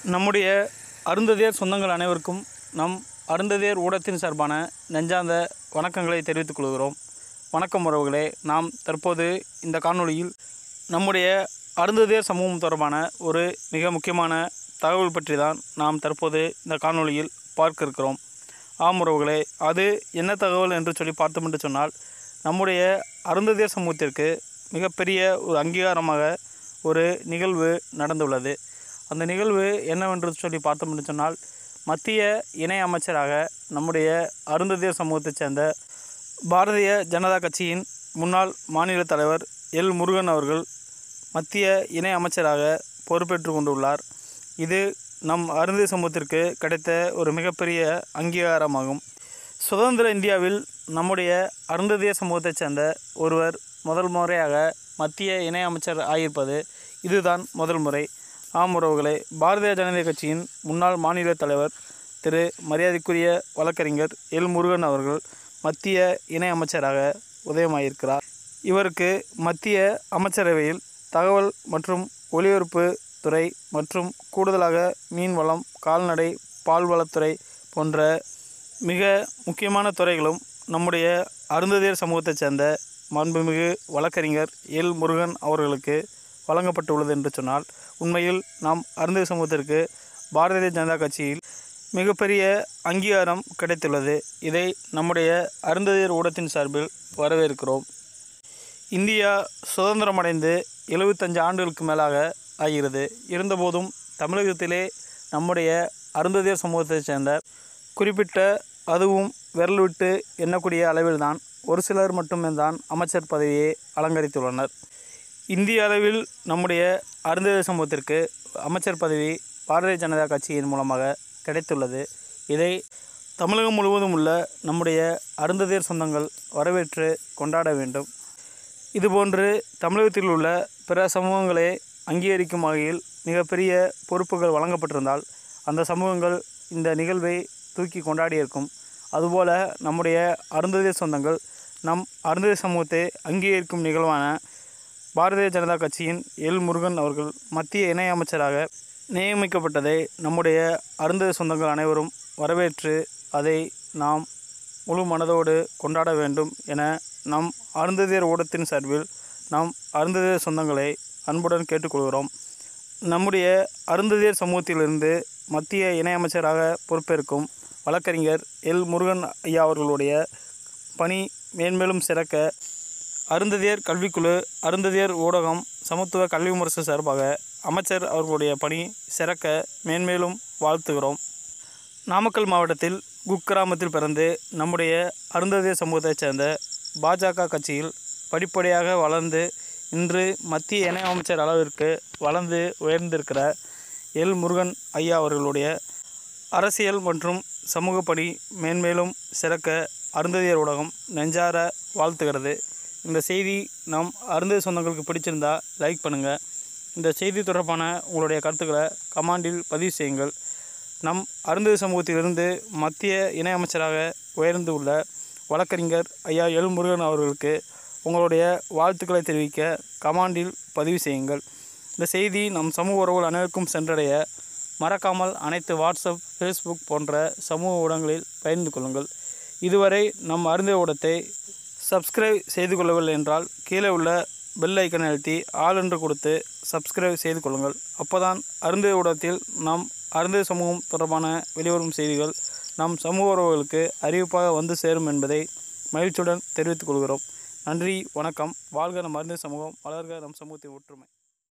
நம்முடைய அருந்ததியர் சொந்தங்கள் அனைவருக்கும் நம் அருந்ததியர் ஊடகத்தின் சார்பான நெஞ்சார்ந்த வணக்கங்களை தெரிவித்துக் கொள்கிறோம் வணக்கம் உறவுகளே நாம் தற்போது இந்த காணொளியில் நம்முடைய அருந்ததியர் சமூகம் தொடர்பான ஒரு மிக முக்கியமான தகவல் பற்றி தான் நாம் தற்போது இந்த காணொளியில் பார்க்க இருக்கிறோம் ஆம் உறவுகளே அது என்ன தகவல் என்று சொல்லி பார்த்தோம் என்று சொன்னால் நம்முடைய அருந்ததியர் சமூகத்திற்கு மிகப்பெரிய ஒரு அங்கீகாரமாக ஒரு நிகழ்வு நடந்துள்ளது அந்த நிகழ்வு என்னவென்று சொல்லி பார்த்தோம் என்று சொன்னால் மத்திய இணை அமைச்சராக நம்முடைய அருந்ததியர் சமூகத்தைச் சேர்ந்த பாரதிய ஜனதா கட்சியின் முன்னாள் மாநில தலைவர் எல் முருகன் அவர்கள் மத்திய இணை அமைச்சராக பொறுப்பேற்று கொண்டுள்ளார் இது நம் அருந்தி சமூகத்திற்கு கிடைத்த ஒரு மிகப்பெரிய அங்கீகாரமாகும் சுதந்திர இந்தியாவில் நம்முடைய அருந்ததிய சமூகத்தைச் சேர்ந்த ஒருவர் முதல் முறையாக மத்திய இணை அமைச்சர் ஆகியிருப்பது இதுதான் முதல் முறை ஆம் உறவுகளே பாரதிய ஜனதா கட்சியின் முன்னாள் மாநில தலைவர் திரு மரியாதைக்குரிய வழக்கறிஞர் எல் முருகன் அவர்கள் மத்திய இணை அமைச்சராக உதயமாயிருக்கிறார் இவருக்கு மத்திய அமைச்சரவையில் தகவல் மற்றும் ஒலிபரப்பு துறை மற்றும் கூடுதலாக மீன்வளம் கால்நடை பால்வளத்துறை போன்ற மிக முக்கியமான துறைகளும் நம்முடைய அருந்ததியர் சமூகத்தைச் சேர்ந்த மாண்புமிகு வழக்கறிஞர் எல் முருகன் அவர்களுக்கு வழங்கப்பட்டுள்ளது என்று சொன்னால் உண்மையில் நாம் அருந்ததியர் சமூகத்திற்கு பாரதிய ஜனதா கட்சியில் மிகப்பெரிய அங்கீகாரம் கிடைத்துள்ளது இதை நம்முடைய அருந்ததியர் ஊடகத்தின் சார்பில் வரவேற்கிறோம் இந்தியா சுதந்திரமடைந்து எழுபத்தஞ்சு ஆண்டுகளுக்கு மேலாக ஆகிறது இருந்தபோதும் தமிழகத்திலே நம்முடைய அருந்ததியர் சமூகத்தைச் சேர்ந்த குறிப்பிட்ட அதுவும் விரல் விட்டு எண்ணக்கூடிய அளவில்தான் ஒரு சிலர் மட்டுமே தான் அமைச்சர் பதவியை அலங்கரித்துள்ளனர் இந்திய அளவில் நம்முடைய அருந்ததியர் சமூகத்திற்கு அமைச்சர் பதவி பாரதிய ஜனதா கட்சியின் மூலமாக கிடைத்துள்ளது இதை தமிழகம் முழுவதும் உள்ள நம்முடைய அருந்ததியர் சொந்தங்கள் வரவேற்று கொண்டாட வேண்டும் இதுபோன்று தமிழகத்தில் உள்ள பிற சமூகங்களை அங்கீகரிக்கும் வகையில் மிகப்பெரிய பொறுப்புகள் வழங்கப்பட்டிருந்தால் அந்த சமூகங்கள் இந்த நிகழ்வை தூக்கி கொண்டாடியிருக்கும் அதுபோல நம்முடைய அருந்ததியர் சொந்தங்கள் நம் அருந்ததியர் சமூகத்தை அங்கீகரிக்கும் நிகழ்வான பாரதிய ஜனதா கட்சியின் எல் முருகன் அவர்கள் மத்திய இணையமைச்சராக நியமிக்கப்பட்டதை நம்முடைய அருந்ததியர் சொந்தங்கள் அனைவரும் வரவேற்று அதை நாம் முழு மனதோடு கொண்டாட வேண்டும் என நம் அருந்ததியர் ஊடகத்தின் சார்பில் நாம் அருந்ததியர் சொந்தங்களை அன்புடன் கேட்டுக்கொள்கிறோம் நம்முடைய அருந்ததியர் சமூகத்திலிருந்து மத்திய இணையமைச்சராக பொறுப்பேற்கும் வழக்கறிஞர் எல் முருகன் ஐயா அவர்களுடைய பணி மேன்மேலும் சிறக்க அருந்ததியர் கல்விக்குழு அருந்ததியர் ஊடகம் சமத்துவ கல்வி முரசு சார்பாக அமைச்சர் அவர்களுடைய பணி சிறக்க மேன்மேலும் வாழ்த்துகிறோம் நாமக்கல் மாவட்டத்தில் குக்கிராமத்தில் பிறந்து நம்முடைய அருந்ததியர் சமூகத்தைச் சேர்ந்த பாஜக கட்சியில் படிப்படியாக வளர்ந்து இன்று மத்திய இணையமைச்சர் அளவிற்கு வளர்ந்து உயர்ந்திருக்கிற எல் முருகன் ஐயா அவர்களுடைய அரசியல் மற்றும் சமூக பணி மேன்மேலும் சிறக்க அருந்ததியர் ஊடகம் நெஞ்சார வாழ்த்துகிறது இந்த செய்தி நம் அருந்ததியர் சொந்தங்களுக்கு பிடிச்சிருந்தா லைக் பண்ணுங்கள் இந்த செய்தி தொடர்பான உங்களுடைய கருத்துக்களை கமாண்டில் பதிவு செய்யுங்கள் நம் அருந்ததியர் சமூகத்திலிருந்து மத்திய இணையமைச்சராக உயர்ந்து உள்ள வழக்கறிஞர் ஐயா எல் முருகன் அவர்களுக்கு உங்களுடைய வாழ்த்துக்களை தெரிவிக்க கமாண்டில் பதிவு செய்யுங்கள் இந்த செய்தி நம் சமூக உறவுகள் அனைவருக்கும் சென்றடைய மறக்காமல் அனைத்து வாட்ஸ்அப் ஃபேஸ்புக் போன்ற சமூக ஊடகங்களில் பகிர்ந்து கொள்ளுங்கள் இதுவரை நம் அருந்த ஊடகத்தை சப்ஸ்கிரைப் செய்து கொள்ளவில்லை என்றால் கீழே உள்ள பெல் ஐக்கனை அழுத்தி ஆல் என்று கொடுத்து சப்ஸ்கிரைப் செய்து கொள்ளுங்கள் அப்போதான் அருந்த ஊடகத்தில் நாம் அருந்த சமூகம் தொடர்பான வெளிவரும் செய்திகள் நம் சமூக உறவுகளுக்கு அறிவிப்பாக வந்து சேரும் என்பதை மகிழ்ச்சியுடன் தெரிவித்துக் கொள்கிறோம் நன்றி வணக்கம் வாழ்க நம் அருந்த சமூகம் வளர்க நம் சமூகத்தின் ஒற்றுமை